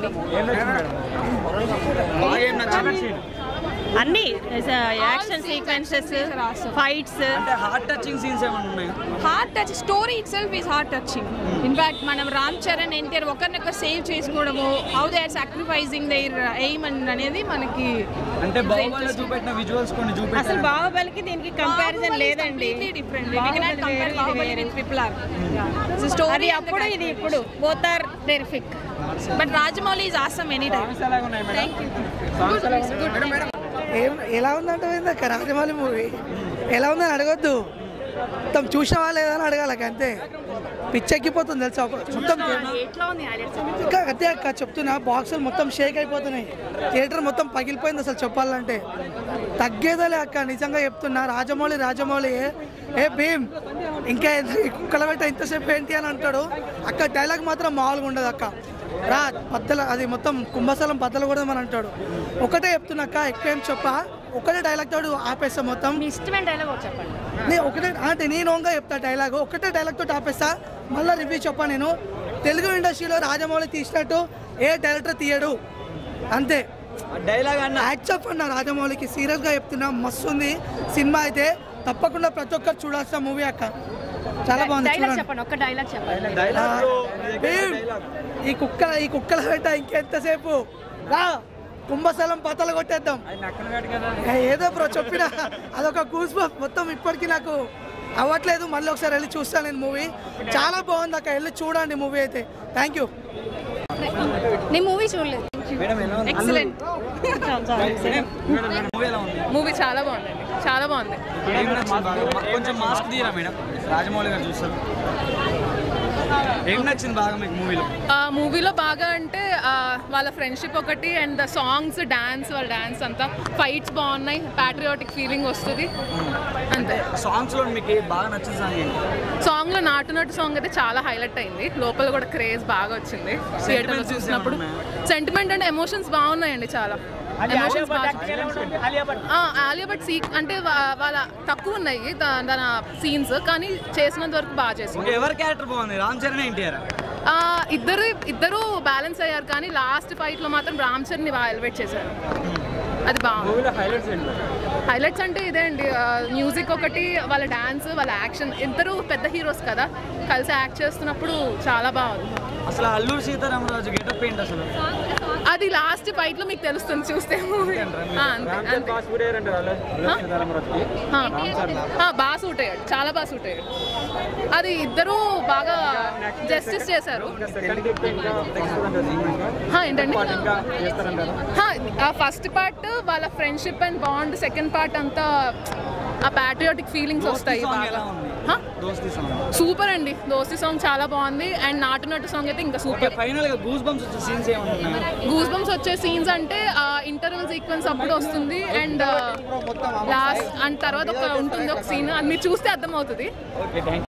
Movie బాగా ఏం నచ్చింది అన్ని యాక్షన్ సీక్వెన్సెస్ ఫైట్స్ అంటే హార్ట్ టచింగ్ సీన్స్ ఏమైనా ఉన్నాయా heart touch story itself is heart touching in fact మనం రామ్ చరణ్ ఎన్టీఆర్ ఒకరినొకరు సేవ్ చేసుకోవడము how they are sacrificing their aim అనేది మనకి అంటే బాహుబలిలో చూపెట్టిన విజువల్స్ కొన్ని అసలు చూపెట్టారు బాహుబలికి దీనికి కంపారిజన్ లేదండి డిఫరెంట్ బాహుబలి వేరు, ఇది వేరు. ట్రిపుల్ ఆర్ అది స్టోరీ అప్పుడు ఇది ఇప్పుడు both are terrific but Rajamouli is awesome any time thank you ఏం ఎలా ఉందంటే ఇందాక రాజమౌళి మూవీ ఎలా ఉందని అడగొద్దు మొత్తం చూసావా లేదా అని అడగాలి అంతే పిచ్చెక్కిపోతుంది తెలుసా ఒక- మొత్తం ఎట్లా ఉంది ఇంకా అదే అక్క చెప్తున్నా బాక్సులు మొత్తం షేక్ అయిపోతున్నాయి థియేటర్ మొత్తం పగిలిపోయింది అసలు చెప్పాలంటే తగ్గేదేలే అక్క నిజంగా చెప్తున్నా రాజమౌళి రాజమౌళి ఏ భీమ్ ఇంకా ఏంది? ఈ కుక్కల పెట్ట ఇంతసేపు ఏంటి అని అంటాడు అక్క డైలాగ్ మాత్రం మామూలుగా ఉండదు అక్క రా బద్దల అది మొత్తం కుంభస్థలం బద్దలు కూడా అని అంటాడు ఒకటే చెప్తున్నా అక్క ఎక్కువ ఏం చెప్ప ఒకటే డైలాగ్ తోడు ఆపేస్తా మొత్తం మీ ఇష్టమైన డైలాగ్ ఒకటి చెప్పండి నేను ఒకటే అంటే నేను ఓన్గా చెప్తా డైలాగ్ ఒకటే డైలాగ్ తోటి ఆపేస్తా మళ్ళీ రివ్యూ చెప్పా నేను తెలుగు ఇండస్ట్రీలో రాజమౌళి తీసినట్టు ఏ డైరెక్టర్ తీయడు అంతే డైలాగ్ అన్న యాక్సెప్ట్ అన్న రాజమౌళికి సీరియస్గా చెప్తున్నా మస్తు ఉంది సినిమా అయితే తప్పకుండా ప్రతి ఒక్కరు చూడాల్సిన మూవీ అక్క చాలా బాగుంది డైలాగ్ చూడండి చెప్పండి ఒక్క డైలాగ్ చెప్పండి ఆ, డైలాగ్ భీమ్, ఈ కుక్కల ఈ కుక్కల వెంట ఇంకెంతసేపు రా కుంభస్థలం పతలు కొట్టేద్దాం ఏ, ఏదో బ్రో చెప్పిన అదొక కూస్ మొత్తం ఇప్పటికీ నాకు అవ్వట్లేదు మళ్ళీ ఒకసారి వెళ్ళి చూస్తాను నేను మూవీ చాలా బాగుంది అక్క వెళ్ళి చూడండి మూవీ అయితే థ్యాంక్ యూ నేను మూవీ చూడలేదు మేడం ఎలా ఉంది ఎక్సలెంట్ మూవీ ఎలా ఉంది మూవీ చాలా బాగుందండి చాలా బాగుంది ఏం నచ్చింది బాగా మా- కొంచెం మాస్క్ తీరా మేడం రాజమౌళి గారు చూస్తారు ఏం నచ్చింది బాగా మీకు మూవీలో ఆ మూవీలో బాగా అంటే ఆ, వాళ్ళ ఫ్రెండ్షిప్ ఒకటి అండ్ ద సాంగ్స్ డాన్స్ వాళ్ళ డాన్స్ అంతా ఫైట్స్ బాగున్నాయి ప్యాట్రియాటిక్ ఫీలింగ్ వస్తుంది అంతే సాంగ్స్ లో మీకు ఏ బాగా నచ్చిన సాంగ్ ఏంటి సాంగ్లో నాటు నాటు సాంగ్ అయితే చాలా హైలైట్ అయింది లోపల కూడా క్రేజ్ బాగా వచ్చింది థియేటర్లో Sentiments చూసినప్పుడు ఏమన్నా సెంటిమెంట్ అంటే ఎమోషన్స్ బాగున్నాయండి చాలా ఎమోషన్స్ ఆలియా భట్ సీ అంటే వా- వాళ్ళ తక్కువ ఉన్నాయి దా- దాని సీన్స్ కానీ చేసినంత వరకు బాగా చేసింది ఇంకా ఎవరి క్యారెక్టర్ బాగుంది రామ్ చరణ్ ఎన్టీఆర్ ఆ, ఇద్దరు ఇద్దరు బ్యాలెన్స్ అయ్యారు కానీ లాస్ట్ ఫైట్ లో మాత్రం రామ్ చరణ్ ని బాగా ఎలివేట్ చేశారు అది బాగుంది హైలైట్స్ అంటే ఇదే అండి మ్యూజిక్ ఒకటి వాళ్ళ డాన్స్ వాళ్ళ యాక్షన్ ఇద్దరు పెద్ద హీరోస్ కదా కలిసి యాక్ట్ చేస్తున్నప్పుడు చాలా బాగుంది అసలు అల్లూరు సీతారామరాజు గెటప్ ఏంటి అసలు అది లాస్ట్ ఫైట్ లో మీకు తెలుస్తుంది చూస్తే movie. ఆ, అంతే అంతే ఆ? ఆ, బాగా సూట్ అయ్యాడు చాలా బాగా సూట్ అయ్యాడు అది ఇద్దరు బాగా జస్టిస్ చేశారు హా, ఏంటండి ఫస్ట్ పార్ట్ వాళ్ళ friendship and bond second part అంతా ఆ ప్యాట్రియాటిక్ ఫీలింగ్స్ వస్తాయి సాంగ్ బాగా ఎలా ఉంది హా? దోస్తి సాంగ్ సూపర్ అండి దోస్తి సాంగ్ చాలా బాగుంది అండ్ నాటు నటు సాంగ్ అయితే ఇంకా ఓకే సూపర్ ఫైనల్ గా గూస్ బంప్స్ వచ్చే సీన్స్ ఏమన్నా ఉన్నాయా గూస్ బంప్స్ వచ్చే సీన్స్ అంటే ఇంటర్వల్ సీక్వెన్స్ అప్పుడు వస్తుంది అండ్ లాస్ట్ అండ్ తర్వాత ఒక ఉంటుంది ఒక సీన్ అది మీరు చూస్తే అర్థమవుతుంది ఓకే థ్యాంక్